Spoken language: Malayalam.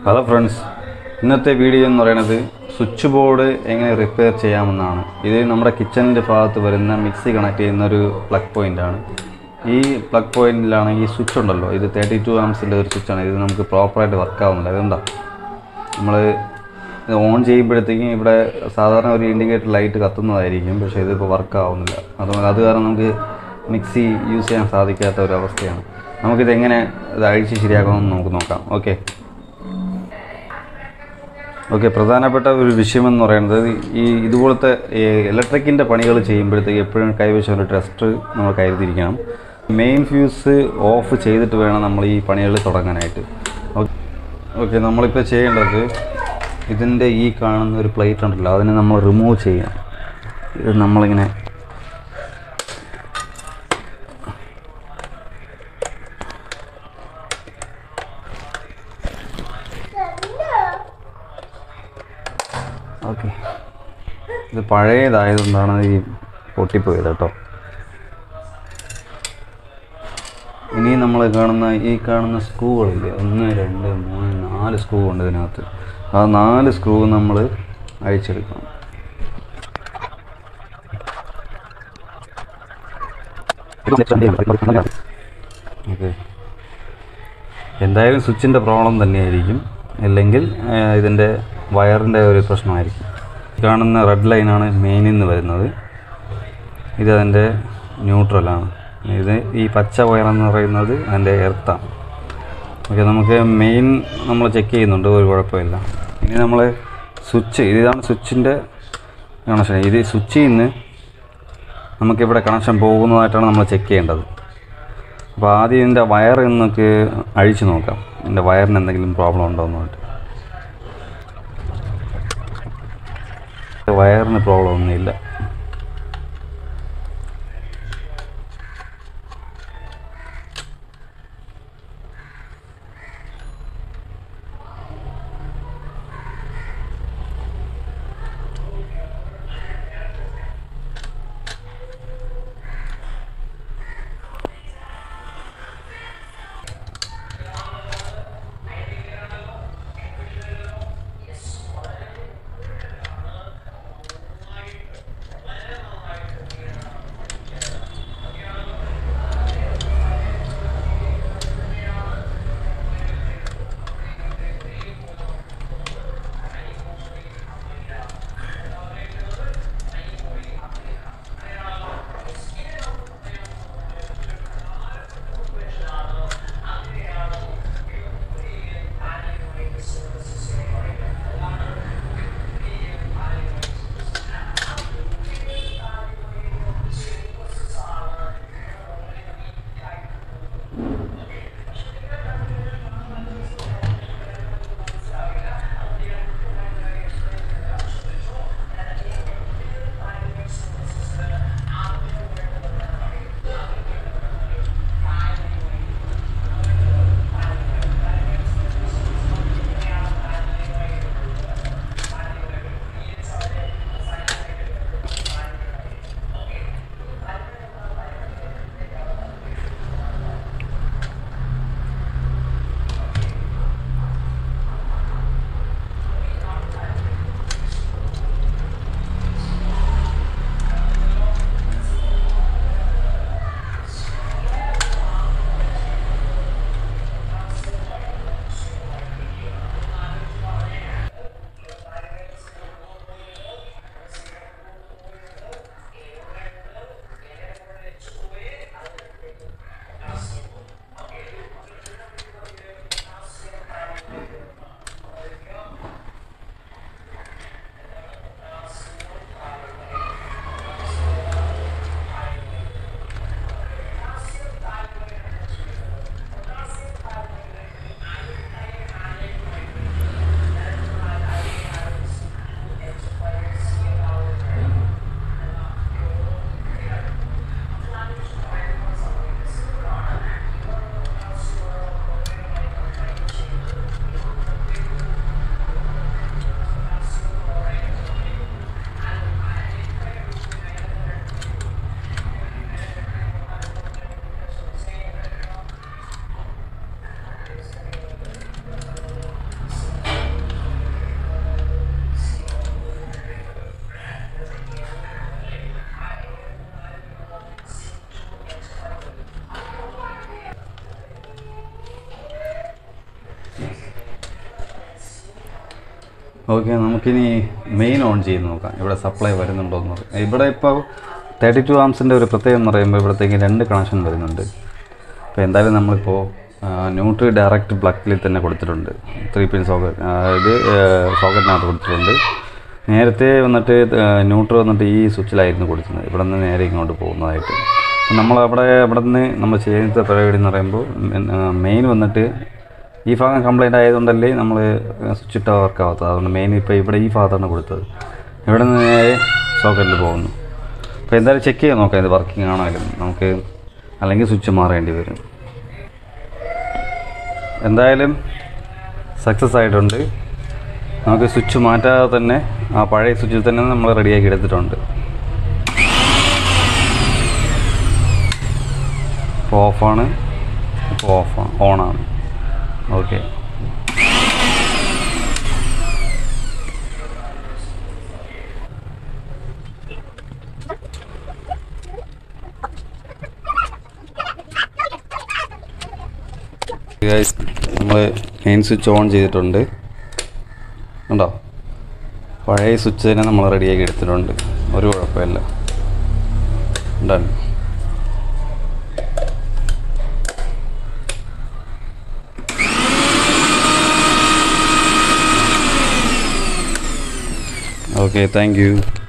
ഹലോ ഫ്രണ്ട്സ് ഇന്നത്തെ വീഡിയോ എന്ന് പറയുന്നത് സ്വിച്ച് ബോർഡ് എങ്ങനെ റിപ്പയർ ചെയ്യാമെന്നാണ് ഇത് നമ്മുടെ കിച്ചണിൻ്റെ ഭാഗത്ത് വരുന്ന മിക്സി കണക്ട് ചെയ്യുന്ന ഒരു പ്ലഗ് പോയിൻ്റാണ് ഈ പ്ലഗ് പോയിന്റിലാണ് ഈ സ്വിച്ച് ഉണ്ടല്ലോ ഇത് തേർട്ടി ടു ആംസിൻ്റെ ഒരു സ്വിച്ചാണ് ഇത് നമുക്ക് പ്രോപ്പറായിട്ട് വർക്ക് ആവുന്നില്ല അതുകൊണ്ടാ നമ്മൾ ഇത് ഓൺ ചെയ്യുമ്പോഴത്തേക്കും ഇവിടെ സാധാരണ ഒരു ഇൻഡിക്കേറ്റർ ലൈറ്റ് കത്തുന്നതായിരിക്കും പക്ഷേ ഇതിപ്പോൾ വർക്ക് ആവുന്നില്ല അതുകൊണ്ട് അത് കാരണം നമുക്ക് മിക്സി യൂസ് ചെയ്യാൻ സാധിക്കാത്ത ഒരു അവസ്ഥയാണ് നമുക്കിതെങ്ങനെ ഇത് അഴിച്ച് ശരിയാക്കാമെന്ന് നമുക്ക് നോക്കാം ഓക്കെ ഓക്കെ പ്രധാനപ്പെട്ട ഒരു വിഷയമെന്ന് പറയുന്നത് ഈ ഇതുപോലത്തെ ഇലക്ട്രിക്കിൻ്റെ പണികൾ ചെയ്യുമ്പോഴത്തേക്ക് എപ്പോഴും കൈവശം ഒരു ടെസ്റ്റ് നമ്മൾ കരുതിയിരിക്കണം മെയിൻ ഫ്യൂസ് ഓഫ് ചെയ്തിട്ട് വേണം നമ്മൾ ഈ പണികൾ തുടങ്ങാനായിട്ട് ഓക്കെ നമ്മളിപ്പോൾ ചെയ്യേണ്ടത് ഇതിൻ്റെ ഈ കാണുന്ന ഒരു പ്ലേറ്റ് ഉണ്ടല്ലോ അതിനെ നമ്മൾ റിമൂവ് ചെയ്യാം ഇത് നമ്മളിങ്ങനെ ഓക്കെ ഇത് പഴയതായതുകൊണ്ടാണ് ഈ പൊട്ടിപ്പോയത് കേട്ടോ ഇനി നമ്മൾ കാണുന്ന ഈ കാണുന്ന സ്ക്രൂകളില്ലേ ഒന്ന് രണ്ട് മൂന്ന് നാല് സ്ക്രൂ ഉണ്ട് ഇതിനകത്ത് ആ നാല് സ്ക്രൂ നമ്മൾ അഴിച്ചെടുക്കണം ഓക്കെ എന്തായാലും സ്വിച്ചിൻ്റെ പ്രോബ്ലം തന്നെയായിരിക്കും അല്ലെങ്കിൽ ഇതിൻ്റെ വയറിൻ്റെ ഒരു പ്രശ്നമായിരിക്കും കാണുന്ന റെഡ് ലൈനാണ് മെയിനിൽ നിന്ന് വരുന്നത് ഇത് അതിൻ്റെ ന്യൂട്രലാണ് ഇത് ഈ പച്ച വയറെന്ന് പറയുന്നത് അതിൻ്റെ എർത്താണ് ഓക്കെ നമുക്ക് മെയിൻ നമ്മൾ ചെക്ക് ചെയ്യുന്നുണ്ട് ഒരു കുഴപ്പമില്ല ഇനി നമ്മൾ സ്വിച്ച് ഇതാണ് സ്വിച്ചിൻ്റെ കണക്ഷൻ ഇത് സ്വിച്ചിൽ നിന്ന് നമുക്കിവിടെ കണക്ഷൻ പോകുന്നതായിട്ടാണ് നമ്മൾ ചെക്ക് ചെയ്യേണ്ടത് അപ്പോൾ ആദ്യം ഇതിൻ്റെ വയർ നമുക്ക് അഴിച്ചു നോക്കാം ഇതിൻ്റെ വയറിന് എന്തെങ്കിലും പ്രോബ്ലം ഉണ്ടോ എന്ന് വയറിന് പ്രോബ്ലം ഒന്നുമില്ല ഓക്കെ നമുക്കിനി മെയിൻ ഓൺ ചെയ്ത് നോക്കാം ഇവിടെ സപ്ലൈ വരുന്നുണ്ടോ എന്ന് നോക്കാം ഇവിടെ ഇപ്പോൾ തേർട്ടി ടു ആംസിൻ്റെ ഒരു പ്രത്യേകം എന്ന് പറയുമ്പോൾ ഇവിടത്തേക്ക് രണ്ട് കണക്ഷൻ വരുന്നുണ്ട് അപ്പോൾ എന്തായാലും നമ്മളിപ്പോൾ ന്യൂട്രി ഡയറക്റ്റ് പ്ലക്കിൽ തന്നെ കൊടുത്തിട്ടുണ്ട് ത്രീ പിൻ സോക്കറ്റ് ഇത് സോക്കറ്റിനകത്ത് കൊടുത്തിട്ടുണ്ട് നേരത്തെ വന്നിട്ട് ന്യൂട്രി വന്നിട്ട് ഈ സ്വിച്ചിലായിരുന്നു കൊടുക്കുന്നത് ഇവിടെ നിന്ന് നേരെ ഇങ്ങോട്ട് പോകുന്നതായിട്ട് അപ്പോൾ നമ്മളവിടെ അവിടെ നിന്ന് നമ്മൾ ചെയ്യുന്ന പരിപാടി എന്ന് പറയുമ്പോൾ മെയിൻ വന്നിട്ട് ഈ ഭാഗം കംപ്ലൈൻ്റ് ആയതുകൊണ്ടല്ലേ നമ്മൾ സ്വിച്ച് ഇട്ട വർക്ക് ആവാത്തത് അതുകൊണ്ട് മെയിൻ ഇപ്പോൾ ഇവിടെ ഈ ഭാഗത്താണ് കൊടുത്തത് ഇവിടെ നിന്ന് നേരെ സോക്കറ്റിൽ പോകുന്നു അപ്പോൾ എന്തായാലും ചെക്ക് ചെയ്യാൻ നോക്കാം ഇത് വർക്കിംഗ് ആണോ ഇല്ലെന്ന് നമുക്ക് അല്ലെങ്കിൽ സ്വിച്ച് മാറേണ്ടി വരും എന്തായാലും സക്സസ് ആയിട്ടുണ്ട് നമുക്ക് സ്വിച്ച് മാറ്റാതെ തന്നെ ആ പഴയ സ്വിച്ചിൽ തന്നെ നമ്മൾ റെഡിയാക്കി എടുത്തിട്ടുണ്ട് ഇപ്പോൾ ഓഫാണ് ഇപ്പോൾ ഓഫാണ് ഓണാണ് ഓക്കെ നമ്മൾ മെയിൻ സ്വിച്ച് ഓൺ ചെയ്തിട്ടുണ്ട് ഉണ്ടോ പഴയ സ്വിച്ച് തന്നെ നമ്മൾ റെഡിയാക്കി എടുത്തിട്ടുണ്ട് ഒരു കുഴപ്പമില്ല ഡൺ ഓക്കെ താങ്ക് യു